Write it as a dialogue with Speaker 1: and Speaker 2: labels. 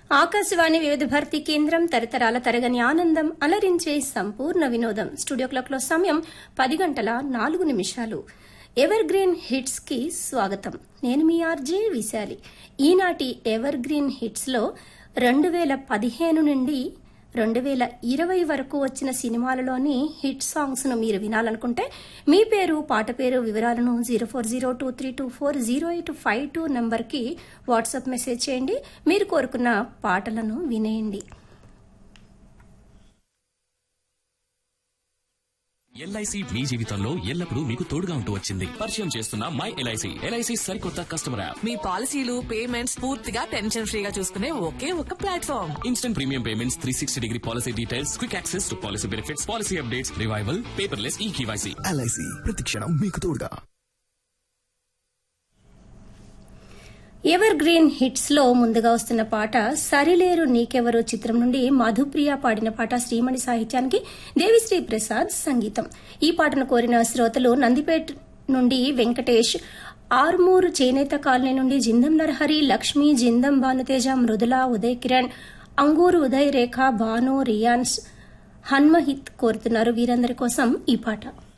Speaker 1: ఆకాశవాణి వివిధ భారతి కేంద్రం తరతరాల తరగని ఆనందం అలరించే సంపూర్ణ వినోదం స్టూడియో క్లాక్ లో సమయం పది గంటల నాలుగు నిమిషాలు ఎవర్ గ్రీన్ హిట్స్ కి స్వాగతం నేను మీ ఆర్జే విశాలి ఈనాటి ఎవర్ గ్రీన్ హిట్స్ లో రెండు వేల పదిహేను నుండి రెండు వేల ఇరవై వరకు వచ్చిన సినిమాలలోని హిట్ సాంగ్స్ ను మీరు వినాలనుకుంటే మీ పేరు పాట పేరు వివరాలను zero four zero two three two four zero eight five two నంబర్కి వాట్సాప్ మెసేజ్ చేయండి మీరు కోరుకున్న పాటలను వినేయండి
Speaker 2: ఎల్ఐసి మీ జీవితంలో ఎల్లప్పుడూ మీకు తోడుగా ఉంటూ వచ్చింది పరిచయం చేస్తున్న మై ఎల్ఐసి ఎల్ఐసి సరికొత్త కస్టమర్ యాప్
Speaker 3: మీ పాలసీలు పేమెంట్స్ పూర్తిగా టెన్షన్ ఫ్రీగా చూసుకునే ఒకే ఒక platform
Speaker 2: instant premium payments three sixty degree policy details quick access to policy benefits policy updates revival paperless e KYC
Speaker 4: LIC ప్రతిక్షణం మీకు తోడుగా
Speaker 1: ఎవర్ గ్రీన్ హిట్స్ లో ముందుగా వస్తున్న పాట సరిలేరు నీకెవరు చిత్రం నుండి మధుప్రియ పాడిన పాట శ్రీమణి సాహిత్యానికి దేవిశ్రీ ప్రసాద్ సంగీతం ఈ పాటను కోరిన శ్రోతలు నందిపేట్ నుండి వెంకటేష్ ఆర్మూరు చేనేత కాలనీ నుండి జిందం నరహరి లక్ష్మి జిందం భానుతేజ మృదుల ఉదయ్ కిరణ్ అంగూరు ఉదయ్ రేఖ భాను రియాన్స్ హన్మహిత్ కోరుతున్నారు వీరందరి కోసం ఈ పాట